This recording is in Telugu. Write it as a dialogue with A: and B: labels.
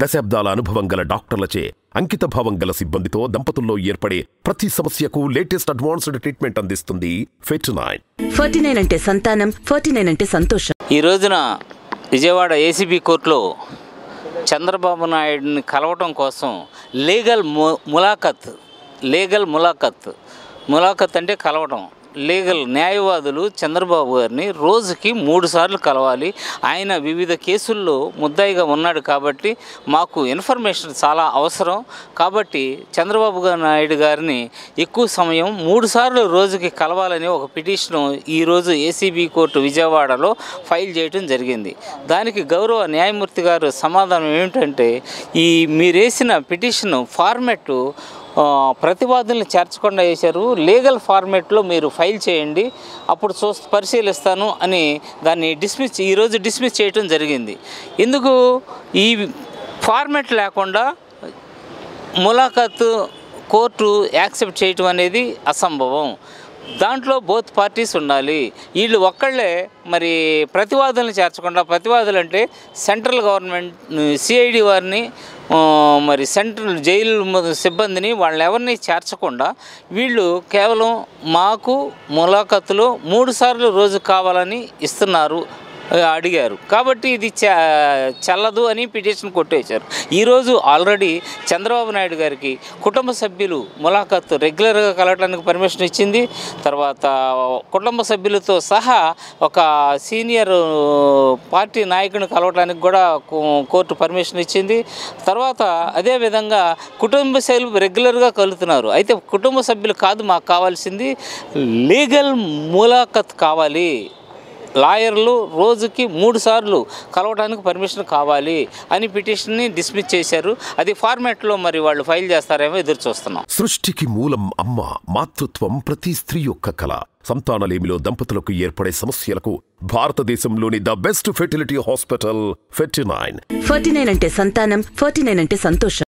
A: దశాబ్దాల అనుభవం గల డాక్టర్లచే అంకిత భావం గల సిబ్బందితో దంపతుల్లో ఏర్పడే ప్రతి సమస్యకు లేటెస్ట్ అడ్వాన్స్డ్ ట్రీట్మెంట్ అందిస్తుంది ఫెట్ నైన్
B: ఫార్టీ నైన్ అంటే సంతానం ఫార్టీ నైన్ అంటే సంతోషం
C: ఈ రోజున విజయవాడ ఏసీబీ కోర్టులో చంద్రబాబు నాయుడిని కలవటం కోసం లీగల్ ము ములాఖత్ లీగల్ ములాఖత్ ములాఖత్ అంటే కలవటం లీగల్ న్యాయవాదులు చంద్రబాబు గారిని రోజుకి మూడు సార్లు కలవాలి ఆయన వివిధ కేసుల్లో ముద్దాయిగా ఉన్నాడు కాబట్టి మాకు ఇన్ఫర్మేషన్ చాలా అవసరం కాబట్టి చంద్రబాబు గారు నాయుడు గారిని ఎక్కువ సమయం మూడు సార్లు రోజుకి కలవాలని ఒక పిటిషన్ ఈరోజు ఏసీబీ కోర్టు విజయవాడలో ఫైల్ చేయడం జరిగింది దానికి గౌరవ న్యాయమూర్తి గారు సమాధానం ఏమిటంటే ఈ మీరేసిన పిటిషన్ ఫార్మెట్ ఆ, ప్రతివాదులను చేర్చకుండా వేశారు లీగల్ ఫార్మేట్లో మీరు ఫైల్ చేయండి అప్పుడు చూ పరిశీలిస్తాను అని దాన్ని డిస్మిస్ ఈరోజు డిస్మిస్ చేయటం జరిగింది ఎందుకు ఈ ఫార్మేట్ లేకుండా ములాఖత్ కోర్టు యాక్సెప్ట్ చేయటం అనేది అసంభవం దాంట్లో బోత్ పార్టీస్ ఉండాలి వీళ్ళు ఒక్కళ్ళే మరి ప్రతివాదులను చేర్చకుండా ప్రతివాదులు అంటే సెంట్రల్ గవర్నమెంట్ సిఐడి వారిని ఆ, మరి సెంట్రల్ జైలు మ- సిబ్బందిని వాళ్ళని ఎవరిని చేర్చకుండా వీళ్ళు కేవలం మాకు ములాఖతులో మూడు సార్లు రోజు కావాలని ఇస్తున్నారు ఆ, అడిగారు కాబట్టి ఇది చ చల్లదు అని పిటిషన్ కొట్టేశారు ఈరోజు ఆల్రెడీ చంద్రబాబు నాయుడు గారికి కుటుంబ సభ్యులు ములాఖత్ రెగ్యులర్గా కలవడానికి పర్మిషన్ ఇచ్చింది తర్వాత కుటుంబ సభ్యులతో సహా ఒక సీనియర్ పార్టీ నాయకుని కలవడానికి కూడా కో- కోర్టు పర్మిషన్ ఇచ్చింది తర్వాత అదేవిధంగా కుటుంబ సభ్యులు రెగ్యులర్గా కలుతున్నారు అయితే కుటుంబ సభ్యులు కాదు మాకు కావాల్సింది లీగల్ ములాఖత్ కావాలి లాయర్లు రోజుకి మూడు సార్లు కలవడానికి పర్మిషన్ కావాలి అని పిటిషన్ని డిస్మిస్ చేశారు అది ఫార్మాట్లో మరి వాళ్ళు ఫైల్ చేస్తారేమో ఎదురు చూస్తున్నాం
A: సృష్టికి మూలం అమ్మ మాతృత్వం ప్రతి స్త్రీ యొక్క కళ సంతానలేమిలో దంపతులకు ఏర్పడే సమస్యలకు భారతదేశంలోని the best fertility hospital Ferty nine
B: forty nine అంటే సంతానం ఫార్టీ నైన్ అంటే సంతోషం